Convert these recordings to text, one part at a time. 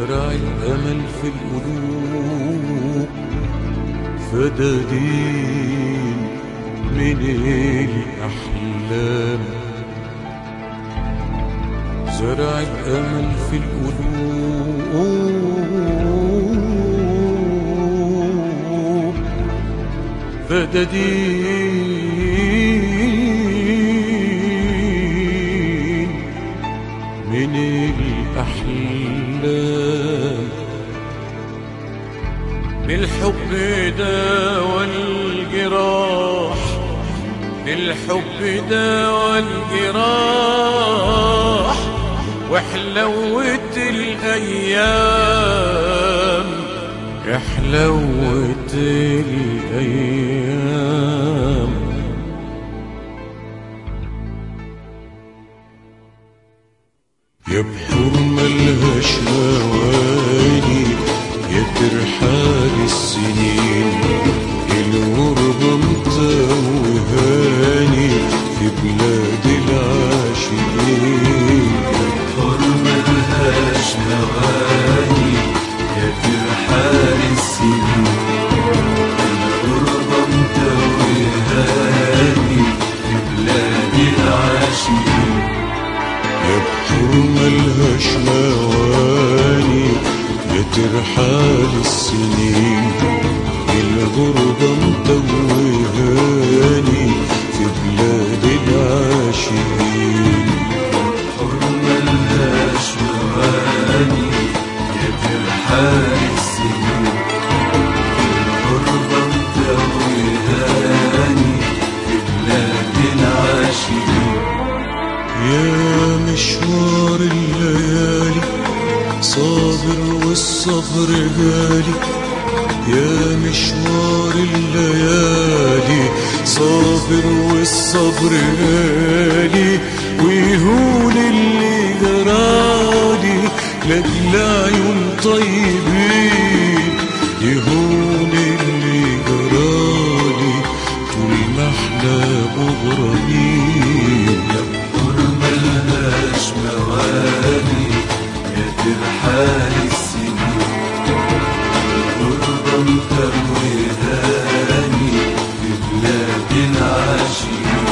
زرع الأمل في القلوب فدادين من الأحلام زرع الأمل في القلوب فدادين من الأحلام بالحب ده والجراح بالحب ده والجراح وحلوت الأيام حلوت الأيام يا بحور ملهاش مواني يا ترحال السنين الغربة متوهاني في بلاد العاشقين حرمة ملهاش مواني يا ترحال السنين الغربة متوهاني في بلاد العاشقين يا بحور ملهاش مواني يا ترحال السنين الغربة متوهاني في بلاد العاشقين حرمة ملهاش مواني يا ترحال السنين الغربة متوهاني في بلاد العاشقين يا مشوار الليالي صابر والصبر غالي يا مشوار الليالي صابر والصبر غالي ويهون اللي جرالي لاجل عيون طيبين يهون اللي جرالي طول ما احنا مغرمين حرمة ملهاش مواني يا ترحال السنين الغربة متوهاني في بلاد العاشقين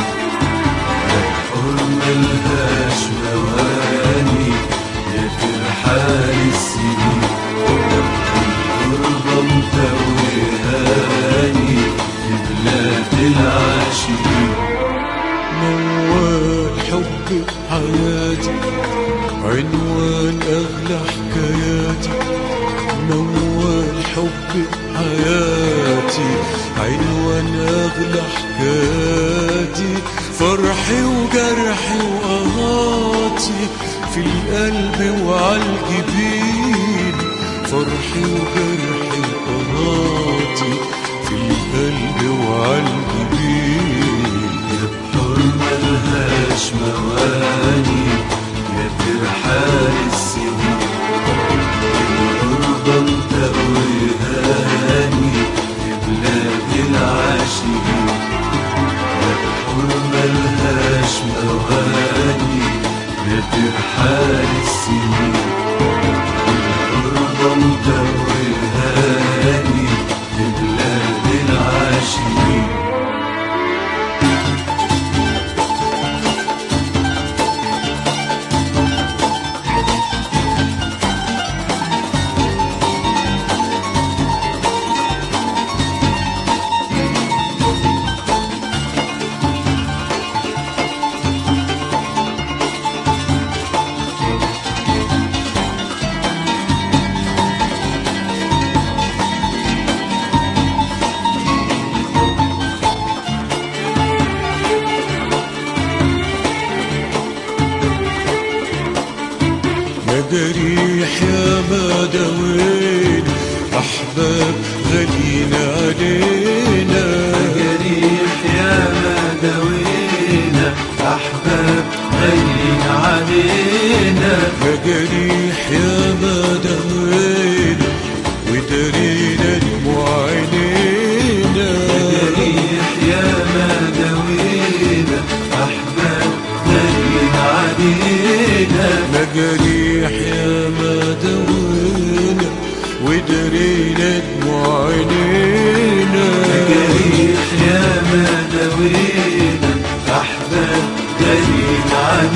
حرمة ملهاش مواني يا ترحال السنين الغربة متوهاني في بلاد العاشقين موال حب حياتي عنوان أغلى حكاياتي موال حب حياتي عنوان أغلى حكاياتي فرحي وجرحي وقهاتي في القلب وعالجبين فرحي وجرحي وقهاتي في القلب وعالجبين حرمة ملهاش مواني يا ترحال السنين الغربة متوهاني في بلاد العاشقين حرمة ملهاش مواني يا ترحال السنين الغربة متوهاني في بلاد العاشقين مجاريح يا ما دوين أحباب غاليين علينا جريح يا ما دوينا أحباب غالين علينا مجاريح يا ما دوين ودارينا المعينينا جريح يا ما دوينا أحباب غالين علينا مجاريح يا ما دوين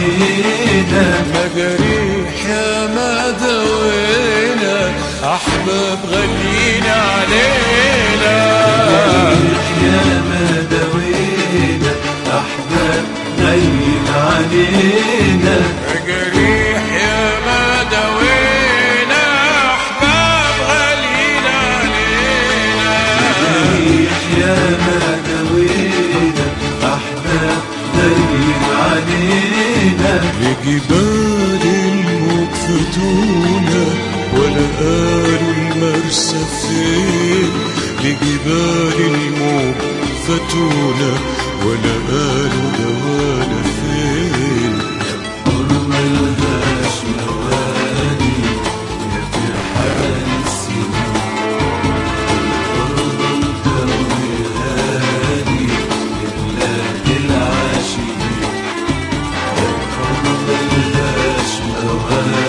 علينا مجاريح يا ما دوينا أحباب غاليين علينا يا ما دوينا أحباب غيب علينا مجاريح يا ما دوينا أحباب غاليين علينا يا ما دوينا أحباب غيب علينا لجبال الموج فتونا ولا قالوا المرسى فين لجبال الموج فتونا ولا قالوا دوانا فين حرم الهاش مواني يا فرحان السنين الأرض الكون هادي لله العاشقين يا حرم الهاش مواني